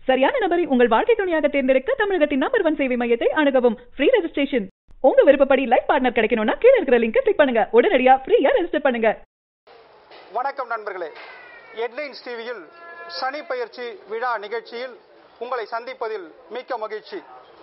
சரியான நபரை உங்கள் வாழ்க்கை துணையாக தேர்ந்தெடுக்க தமிழகத்தின் நம்பர் ஒன் சேவை மையத்தை அணுகவும் ஃப்ரீ ரெஜிஸ்ட்ரேஷன் உங்க விருப்பப்படி லைஃப் பார்ட்னர் கிடைக்கணும்னா கீழ இருக்கிற லிங்கை கிளிக் பண்ணுங்க உடனடியா ஃப்ரீயா ரெஜிஸ்டர் பண்ணுங்க வணக்கம் நண்பர்களே ஹெட்லைன்ஸ் டிவியில் சனி பயிற்சி விழா நிகழ்ச்சியில் உங்களை சந்திப்பதில் மிக்க மகிழ்ச்சி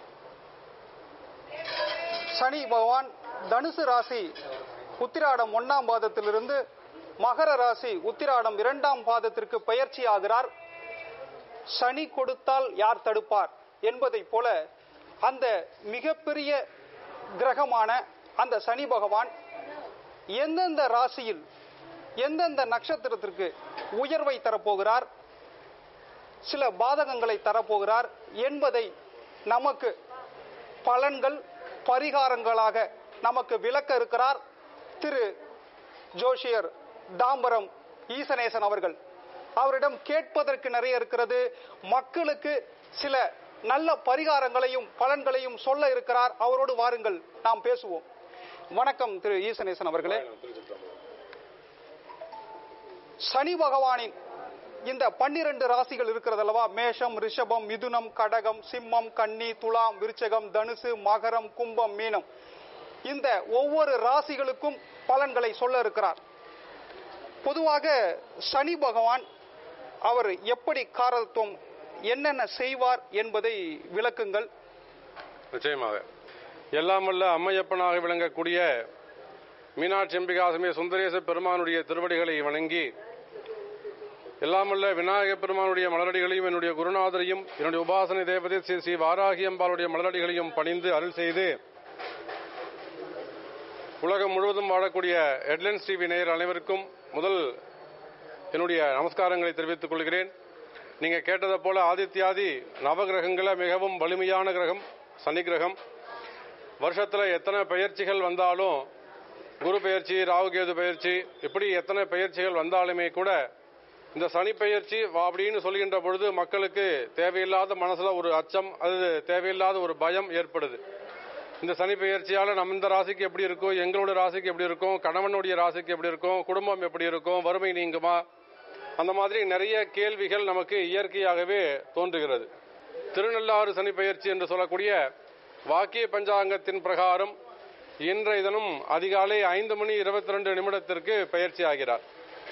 சனி பகவான் தனுசு ராசி உத்திராடம் ஒன்னாம் பாதத்திலிருந்து மகர ராசி உத்திராடம் இரண்டாம் பாதத்திற்கு பயிற்சி ஆகிறார் சனி கொடுத்தால் யார் தடுப்பார் என்பதைப் போல அந்த மிகப்பெரிய கிரகமான அந்த சனி பகவான் எந்தெந்த ராசியில் எந்தெந்த நட்சத்திரத்திற்கு உயர்வை தரப்போகிறார் சில பாதகங்களை தரப்போகிறார் என்பதை நமக்கு பலன்கள் பரிகாரங்களாக நமக்கு விளக்க இருக்கிறார் திரு ஜோஷியர் தாம்பரம் ஈசனேசன் அவர்கள் அவரிடம் கேட்பதற்கு நிறைய இருக்கிறது மக்களுக்கு சில நல்ல பரிகாரங்களையும் பலன்களையும் சொல்ல இருக்கிறார் அவரோடு வாருங்கள் நாம் பேசுவோம் வணக்கம் திரு ஈசனேசன் அவர்களே சனி பகவானின் இந்த பன்னிரண்டு ராசிகள் இருக்கிறது அல்லவா மேஷம் ரிஷபம் மிதுனம் கடகம் சிம்மம் கன்னி துலாம் விருச்சகம் தனுசு மகரம் கும்பம் மீனம் இந்த ஒவ்வொரு ராசிகளுக்கும் பலன்களை சொல்ல இருக்கிறார் பொதுவாக சனி பகவான் அவர் எப்படி காரத்துவம் என்னென்ன செய்வார் என்பதை விளக்குங்கள் நிச்சயமாக எல்லாம் வல்ல அம்மையப்பனாக விளங்கக்கூடிய மீனாட்சி அம்பிகாசமே சுந்தரேச பெருமானுடைய திருவடிகளை வணங்கி எல்லாமல்ல விநாயக பெருமானுடைய மலரடிகளையும் என்னுடைய குருநாதரையும் என்னுடைய உபாசனை தேவதை ஸ்ரீ ஸ்ரீ வாராகி அம்பாளுடைய மலரடிகளையும் பணிந்து அருள் செய்து உலகம் முழுவதும் வாழக்கூடிய ஹெட்லைன்ஸ் டிவி நேயர் அனைவருக்கும் முதல் என்னுடைய நமஸ்காரங்களை தெரிவித்துக் கொள்கிறேன் நீங்க கேட்டதை போல ஆதித்யாதி நவகிரகங்கள மிகவும் வலிமையான கிரகம் சனி கிரகம் வருஷத்துல எத்தனை பயிற்சிகள் வந்தாலும் குரு பயிற்சி ராகுகேது பயிற்சி இப்படி எத்தனை பயிற்சிகள் வந்தாலுமே கூட இந்த சனி பயிற்சி அப்படின்னு சொல்கின்ற பொழுது மக்களுக்கு தேவையில்லாத மனசுல ஒரு அச்சம் அது தேவையில்லாத ஒரு பயம் ஏற்படுது இந்த சனி பயிற்சியால நம்ம இந்த ராசிக்கு எப்படி இருக்கும் எங்களோட ராசிக்கு எப்படி இருக்கும் கணவனுடைய ராசிக்கு எப்படி இருக்கும் குடும்பம் எப்படி இருக்கும் வறுமை நீங்குமா அந்த மாதிரி நிறைய கேள்விகள் நமக்கு இயற்கையாகவே தோன்றுகிறது திருநள்ளாறு சனி பயிற்சி என்று சொல்லக்கூடிய வாக்கிய பஞ்சாங்கத்தின் பிரகாரம் இன்றைய தினம் அதிகாலை ஐந்து மணி இருபத்தி ரெண்டு நிமிடத்திற்கு பயிற்சி ஆகிறார்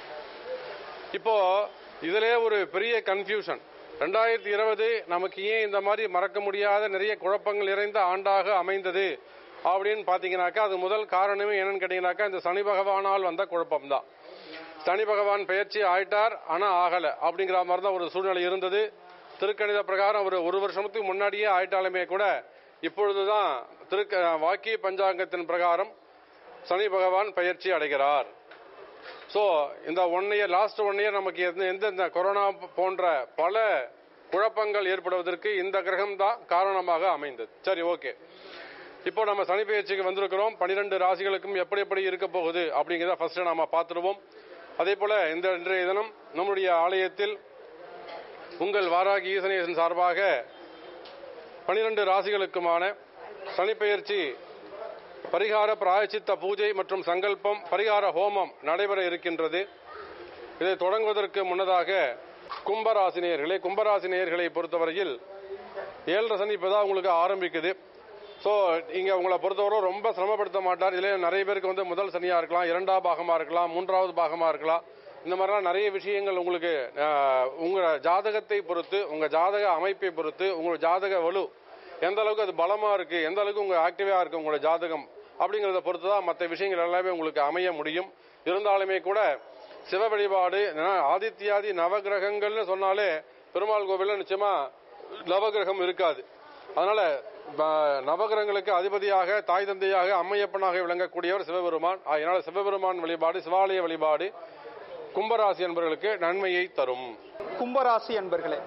இப்போ இதிலே ஒரு பெரிய கன்ஃபியூஷன் ரெண்டாயிரத்தி இருபது நமக்கு ஏன் இந்த மாதிரி மறக்க முடியாத நிறைய குழப்பங்கள் நிறைந்த ஆண்டாக அமைந்தது அப்படின்னு பாத்தீங்கன்னாக்கா அது முதல் காரணமே என்னன்னு கேட்டீங்கன்னாக்கா இந்த சனி பகவானால் வந்த குழப்பம்தான் சனி பகவான் பயிற்சி ஆயிட்டார் ஆனா ஆகல அப்படிங்கிற மாதிரி தான் ஒரு சூழ்நிலை இருந்தது திருக்கணித பிரகாரம் ஒரு ஒரு வருஷத்துக்கு முன்னாடியே ஆயிட்டாலுமே கூட இப்பொழுதுதான் திருக்க வாக்கிய பஞ்சாங்கத்தின் பிரகாரம் சனி பகவான் பயிற்சி அடைகிறார் ஸோ இந்த one year last one year நமக்கு எந்த எந்தெந்த கொரோனா போன்ற பல குழப்பங்கள் ஏற்படுவதற்கு இந்த கிரகம் தான் காரணமாக அமைந்தது சரி ஓகே இப்போ நம்ம சனி பயிற்சிக்கு வந்திருக்கிறோம் பனிரெண்டு ராசிகளுக்கும் எப்படி எப்படி இருக்க போகுது அப்படிங்கிறத ஃபர்ஸ்ட் நாம பார்த்துருவோம் அதே போல இந்த இன்றைய தினம் நம்முடைய ஆலயத்தில் உங்கள் வாராகி ஈசனேசன் சார்பாக பனிரெண்டு ராசிகளுக்குமான சனிப்பெயர்ச்சி பரிகார பிராயச்சித்த பூஜை மற்றும் சங்கல்பம் பரிகார ஹோமம் நடைபெற இருக்கின்றது இதை தொடங்குவதற்கு முன்னதாக கும்பராசினியர்களே கும்பராசினியர்களை பொறுத்தவரையில் ஏழரை சனி இப்பதான் உங்களுக்கு ஆரம்பிக்குது ஸோ இங்க உங்களை பொறுத்தவரை ரொம்ப சிரமப்படுத்த மாட்டார் இதுல நிறைய பேருக்கு வந்து முதல் சனியா இருக்கலாம் இரண்டாம் பாகமா இருக்கலாம் மூன்றாவது பாகமா இருக்கலாம் இந்த மாதிரிலாம் நிறைய விஷயங்கள் உங்களுக்கு அஹ், உங்க ஜாதகத்தை பொறுத்து உங்க ஜாதக அமைப்பை பொறுத்து உங்க ஜாதக வலு எந்த அளவுக்கு அது பலமா இருக்கு எந்த அளவுக்கு உங்க ஆக்டிவா இருக்கு உங்களோட ஜாதகம் அப்படிங்கறத பொறுத்து தான் மற்ற விஷயங்கள் எல்லாமே உங்களுக்கு அமைய முடியும் இருந்தாலுமே கூட சிவ வழிபாடு ஏன்னா ஆதித்யாதி நவகிரகங்கள்னு சொன்னாலே பெருமாள் கோவில்ல நிச்சயமா நவகிரகம் இருக்காது அதனால ப- நவகிரகங்களுக்கு அதிபதியாக தாய் தந்தையாக அம்மையப்பனாக விளங்கக்கூடியவர் சிவபெருமான் அதனால சிவபெருமான் வழிபாடு சிவாலய வழிபாடு கும்பராசி என்பவர்களுக்கு நன்மையை தரும் கும்பராசி அன்பர்களே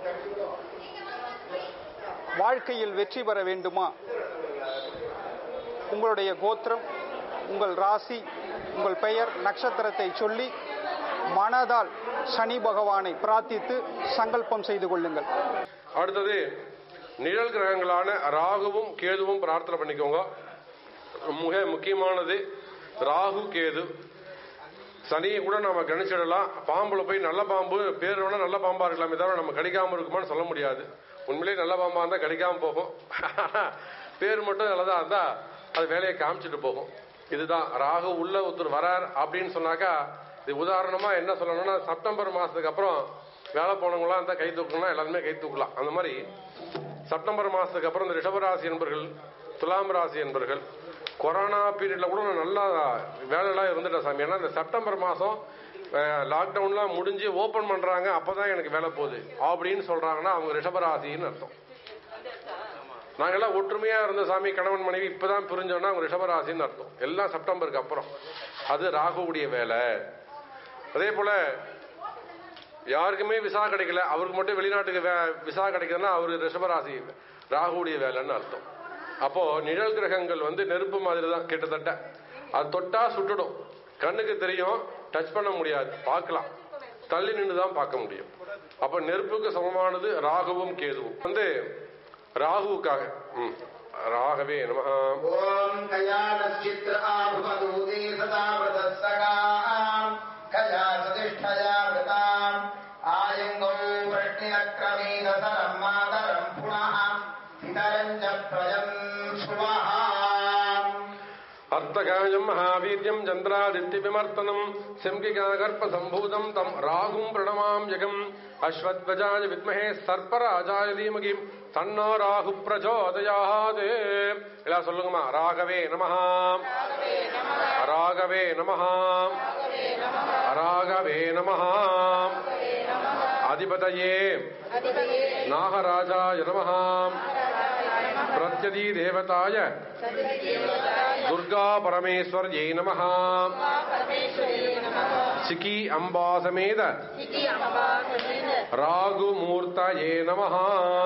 வாழ்க்கையில் வெற்றி பெற வேண்டுமா உங்களுடைய கோத்திரம் உங்கள் ராசி உங்கள் பெயர் நட்சத்திரத்தை சொல்லி மனதால் சனி பகவானை பிரார்த்தித்து சங்கல்பம் செய்து கொள்ளுங்கள் அடுத்தது நிழல் கிரகங்களான ராகுவும் கேதுவும் பிரார்த்தனை பண்ணிக்கோங்க மிக முக்கியமானது ராகு கேது சனியை கூட நம்ம கணிச்சிடலாம் பாம்புல போய் நல்ல பாம்பு பேர் வேணா நல்ல பாம்பா இருக்கலாமே தவிர நம்ம கடிக்காம இருக்குமான்னு சொல்ல முடியாது உண்மையிலேயே நல்ல பாம்பா இருந்தா கிடைக்காம போகும் பேர் மட்டும் நல்லதா இருந்தா அது வேலையை காமிச்சிட்டு போகும் இதுதான் ராகு உள்ள ஒருத்தர் வரார் அப்படின்னு சொன்னாக்கா இது உதாரணமா என்ன சொல்லணும்னா செப்டம்பர் மாசத்துக்கு அப்புறம் வேலை போனவங்களாம் இருந்தா கை தூக்கணும்னா எல்லாருமே கை தூக்கலாம் அந்த மாதிரி செப்டம்பர் மாசத்துக்கு அப்புறம் இந்த ரிஷபராசி என்பர்கள் துலாம் ராசி என்பர்கள் கொரோனா பீரியட்ல கூட நான் நல்லா வேலையெல்லாம் இருந்துட்டேன் சாமி ஏன்னா இந்த செப்டம்பர் மாசம் லாக்டவுன்லாம் முடிஞ்சு ஓபன் பண்றாங்க அப்பதான் எனக்கு வேலை போகுது அப்படின்னு சொல்றாங்கன்னா அவங்க ரிஷபராசின்னு அர்த்தம் நாங்கெல்லாம் ஒற்றுமையா இருந்த சாமி கணவன் மனைவி இப்பதான் பிரிஞ்சோம்னா அவங்க ரிஷபராசின்னு அர்த்தம் எல்லாம் செப்டம்பருக்கு அப்புறம் அது ராகுவுடைய வேலை அதே போல யாருக்குமே விசா கிடைக்கல அவருக்கு மட்டும் வெளிநாட்டுக்கு வே- விசா கிடைக்குதுன்னா அவரு ரிஷபராசி ராகுவுடைய வேலைன்னு அர்த்தம் அப்போ நிழல் கிரகங்கள் வந்து நெருப்பு மாதிரி தான் கிட்டத்தட்ட அது தொட்டா சுட்டுடும் கண்ணுக்கு தெரியும் டச் பண்ண முடியாது பார்க்கலாம் தள்ளி நின்று தான் பார்க்க முடியும் அப்ப நெருப்புக்கு சமமானது ராகுவும் கேதுவும் வந்து ராகுவுக்காக ம். ராகவே நமஹா ॐ कयानश्चित्र आभुमदूते सदा व्रतस्सगाम् कया सतिष्ठया वृताम् आयङ्गौ वृष्टिरक्रमेदसरम् मातरम् पुनः पितरम् च प्रजम् श्रुवः அர்த்தகாயம் மகாவீரியம் சந்திராதித்ய விமர்த்தனம் செம்பிகாகர்ப்ப சம்பூதம் தம் ராகும் பிரணமாம் ஜெகம் அஸ்வத்வஜாய வித்மஹே சர்ப்பராஜாய தீமகி தன்னோ ராகு பிரச்சோதயாதே எல்லாம் சொல்லுங்கம்மா ராகவே நமஹா ராகவே நமஹா ராகவே நமஹா அதிபதயே நாகராஜாய நமஹா பிரத்யதி தேவதாய दुर्गा परमेश्वर्यै नमः सिकी अम्बा समेत ராகுமூர்த்தயே நமஹ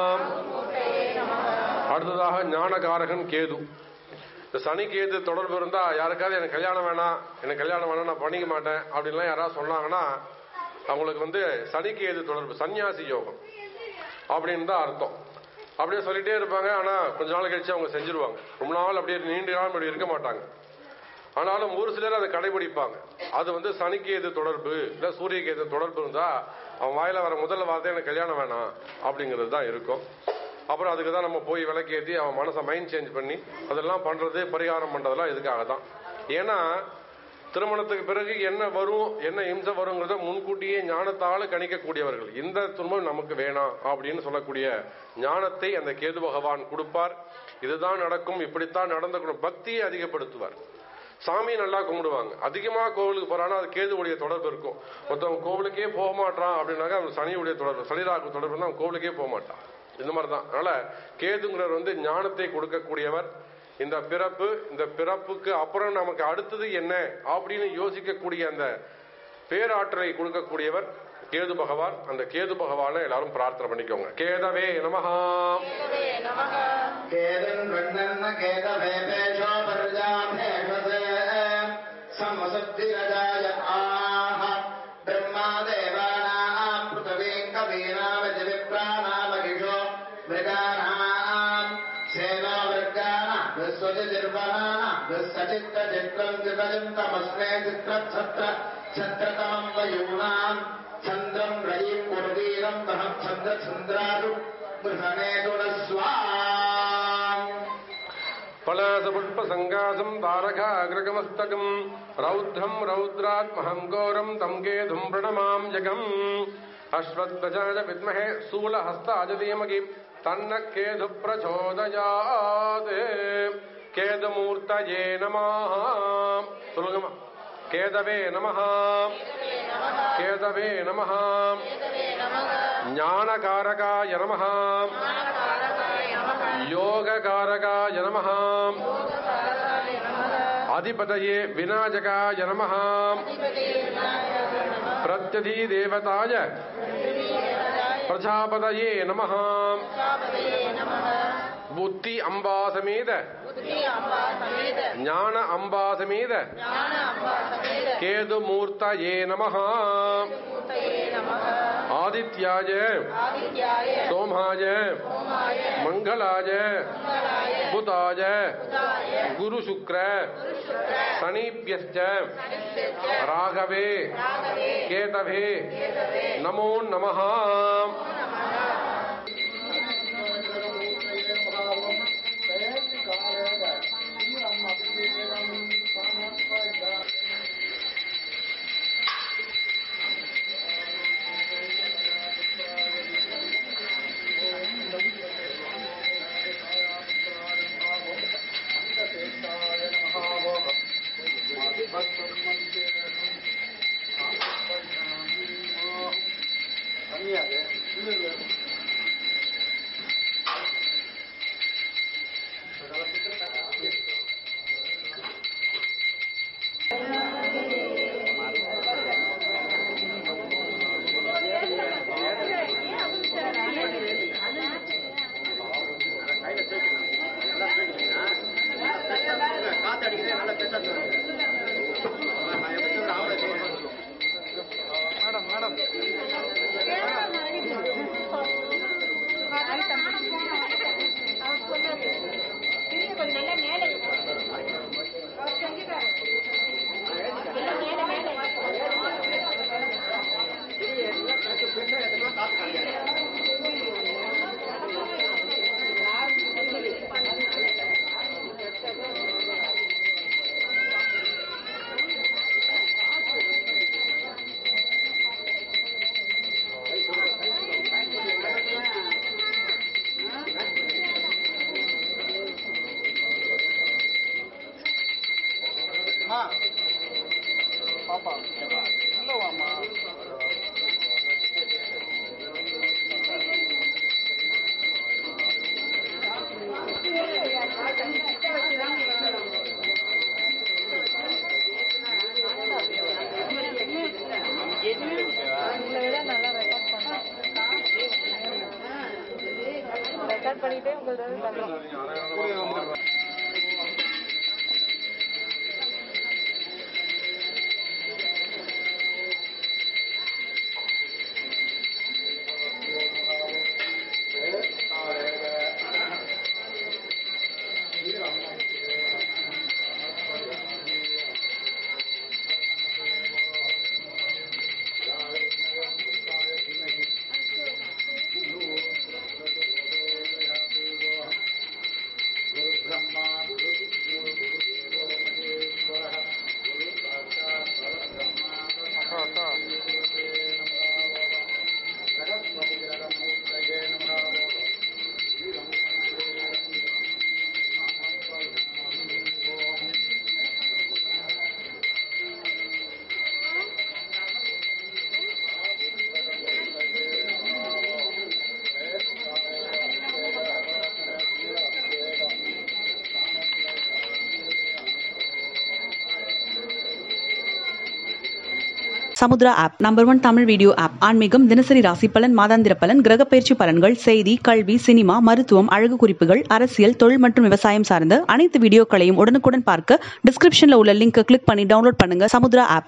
அடுத்ததாக ஞானகாரகன் கேது இந்த சனி கேது தொடர்பு இருந்தா யாருக்காவது எனக்கு கல்யாணம் வேணாம் எனக்கு கல்யாணம் வேணாம் நான் பண்ணிக்க மாட்டேன் அப்படின்லாம் யாராவது சொன்னாங்கன்னா அவங்களுக்கு வந்து சனி கேது தொடர்பு சன்னியாசி யோகம் அப்படின்னு தான் அர்த்தம் அப்படியே சொல்லிட்டே இருப்பாங்க ஆனா கொஞ்ச நாள் கழிச்சு அவங்க செஞ்சிருவாங்க ரொம்ப நாள் அப்படியே நீண்ட நாள் அப்படி இருக்க மாட்டாங்க ஆனாலும் ஒரு சிலர் அதை கடைபிடிப்பாங்க அது வந்து சனிக்கு எது தொடர்பு இல்ல சூரியக்கு எது தொடர்பு இருந்தா அவன் வாயில வர முதல்ல வார்த்தை எனக்கு கல்யாணம் வேணாம் அப்படிங்கிறது தான் இருக்கும் அப்புறம் அதுக்கு தான் நம்ம போய் விளக்கேத்தி அவன் மனசை மைண்ட் சேஞ்ச் பண்ணி அதெல்லாம் பண்றது பரிகாரம் பண்றதெல்லாம் இதுக்காக தான் ஏன்னா திருமணத்துக்கு பிறகு என்ன வரும் என்ன இம்சை வருங்கிறத முன்கூட்டியே ஞானத்தால கணிக்கக்கூடியவர்கள் இந்த துன்பம் நமக்கு வேணாம் அப்படின்னு சொல்லக்கூடிய ஞானத்தை அந்த கேது பகவான் கொடுப்பார் இதுதான் நடக்கும் இப்படித்தான் நடந்துக்கணும் பக்தியை அதிகப்படுத்துவார் சாமி நல்லா கும்பிடுவாங்க அதிகமா கோவிலுக்கு போறானா அது கேதுவுடைய தொடர்பு இருக்கும் ஒருத்தவங்க கோவிலுக்கே போக மாட்டான் அப்படின்னாக்கா அவன் சனியுடைய தொடர்பு சனிராகு தொடர்பு இருந்தா அவன் கோவிலுக்கே போக மாட்டான் இந்த மாதிரி தான் அதனால கேதுங்கிறவர் வந்து ஞானத்தை கொடுக்கக்கூடியவர் இந்த பிறப்பு இந்த பிறப்புக்கு அப்புறம் நமக்கு அடுத்தது என்ன அப்படின்னு யோசிக்கக்கூடிய அந்த பேராற்றலை கொடுக்கக்கூடியவர் கேது பகவான் அந்த கேது பகவானை எல்லாரும் பிரார்த்தனை பண்ணிக்கோங்க கேதவே நமஹா केदन् गण्डन्न केदभेपेशो पर्जाभेषसे समसुद्धिरजाय आह ब्रह्मा देवानाम् पृथिवीम् कवीनामज विप्राणामहिषो मृगाणाम् सेनो मृगाणाम् विश्वजिर्वनानाम् विश्वचित्तचित्रम् चित्रचिन्तमस्मे चित्रच्छत्र छत्रतमम् वयूनाम् चन्द्रम् रयिम् कुर्वीरम् दहम् चन्द्रचन्द्रादु गृहणेतुरस्वाम् பலாசபுஷ்ப சங்காசம் தாரகாகிரகமஸ்தகம் ரௌத்ரம் ரௌத்ராத்மஹம் கோரம் தம் கேதும் பிரணமாம் ஜகம் அஸ்வத்வஜாய வித்மஹே சூலஹஸ்தாஜ தீமகி தன்ன கேது பிரச்சோதயாத் கேதுமூர்த்தயே நமஹ சொல்லுங்கம்மா கேதவே நமஹ கேதவே நமஹ ஞானகாரகாய நமஹ யோககாரகாய நமஹ அதிபதயே விநாயகாய நமஹ பிரத்யதி தேவதாய பிரஜாபதயே நமஹ புத்தி அம்பாசமேத ஞான அம்பாசமேத கேது மூர்த்தயே நமஹ ஆதித்யாய சோமாய மங்களாய புதாய குரு சுக்ர சனிபியஸ்ச ராகவே கேதவே நமோ நமஹ ரெக்கார்ட் பண்ணிட்டே உங்களுக்கு தரோம் Samudra app number one Tamil video app ஆன்மீகம் தினசரி ராசி பலன் மாதாந்திர பலன் கிரக பயிற்சி பலன்கள் செய்தி கல்வி சினிமா மருத்துவம் அழகு குறிப்புகள் அரசியல் தொழில் மற்றும் விவசாயம் சார்ந்த அனைத்து வீடியோக்களையும் உடனுக்குடன் பார்க்க டிஸ்கிரிப்ஷன்ல உள்ள லிங்கை கிளிக் பண்ணி டவுன்லோட் பண்ணுங்க சமுத்ரா ஆப்